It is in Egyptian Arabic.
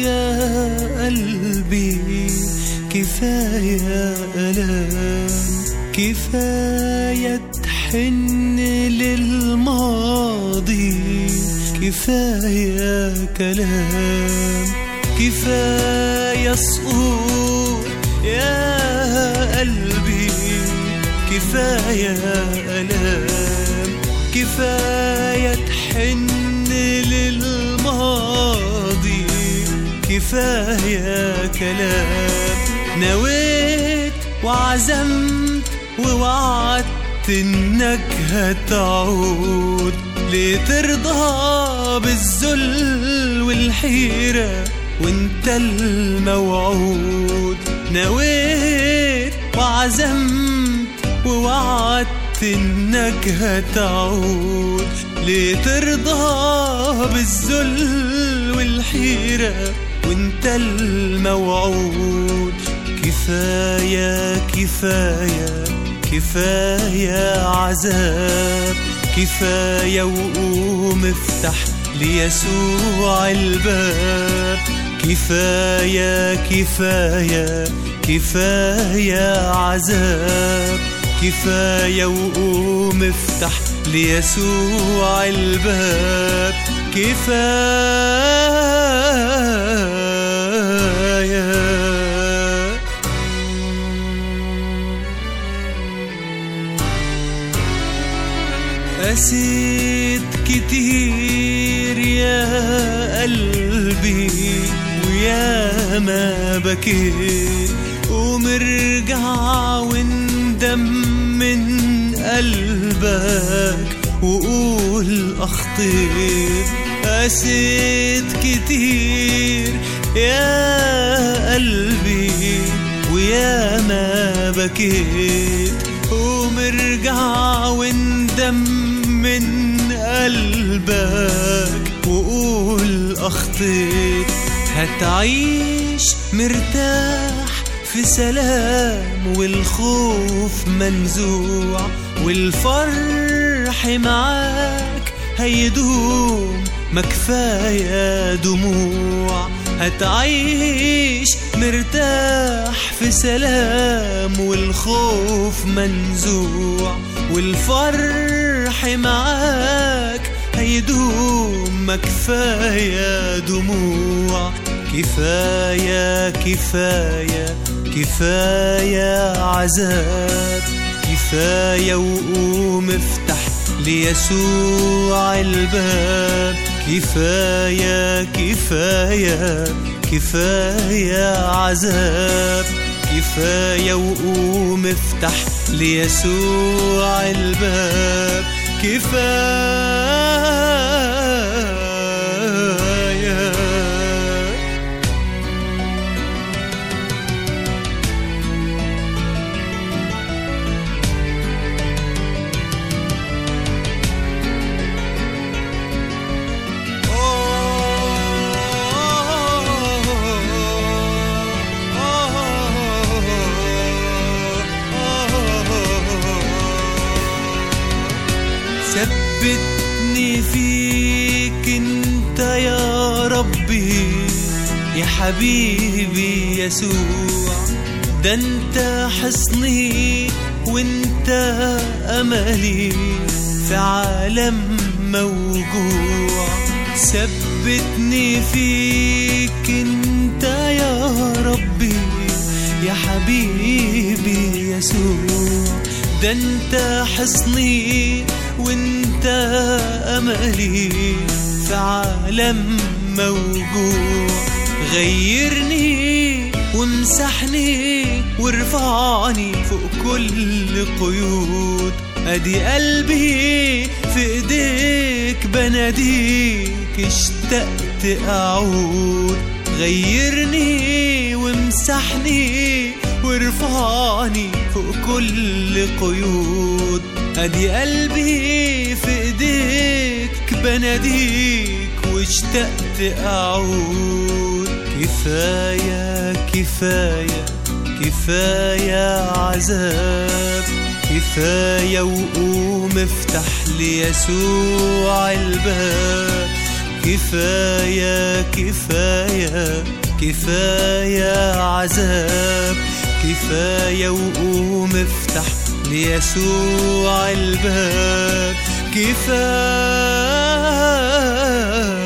يا قلبي كفاية ألام كفاية تحن للماضي كفاية كلام كفاية سقوط يا قلبي كفاية ألام كفاية تحن للماضي كفاية كلام نويت وعزمت ووعدت انك هتعود لترضى بالذل والحيرة وانت الموعود نويت وعزمت ووعدت انك هتعود لترضى بالذل والحيرة وانت الموعود كفاية كفاية كفاية عذاب كفاية وقوم افتح ليسوع الباب كفاية كفاية كفاية عذاب كفاية وقوم افتح ليسوع الباب كفاية قسيت كتير يا قلبي ويا ما بكيت ومرجع واندم من قلبك وقول اخطيت قسيت كتير يا قلبي ويا ما بكيت ومرجع واندم من قلبك وقول اخطيت هتعيش مرتاح في سلام والخوف منزوع والفرح معاك هيدوم ما كفاية دموع هتعيش مرتاح في سلام والخوف منزوع والفرح معاك هيدوم ما كفاية دموع كفاية كفاية كفاية عذاب كفاية وقوم افتح ليسوع الباب كفاية كفاية كفاية عذاب كفاية وقوم افتح ليسوع الباب كفاية ثبتني فيك انت يا ربي يا حبيبي يسوع ده انت حصني وانت املي في عالم موجوع ثبتني فيك انت يا ربي يا حبيبي يسوع ده انت حصني وانت املي في عالم موجوع غيرني وامسحني وارفعني فوق كل قيود ادي قلبي في ايديك بناديك اشتقت اعود غيرني وامسحني وارفعني فوق كل قيود ادي قلبي في ايديك بناديك واشتقت اعود كفايه كفايه كفايه عذاب كفايه وقوم افتح ليسوع الباب كفاية كفاية كفاية عذاب كفاية وقوم افتح ليسوع الباب كفاية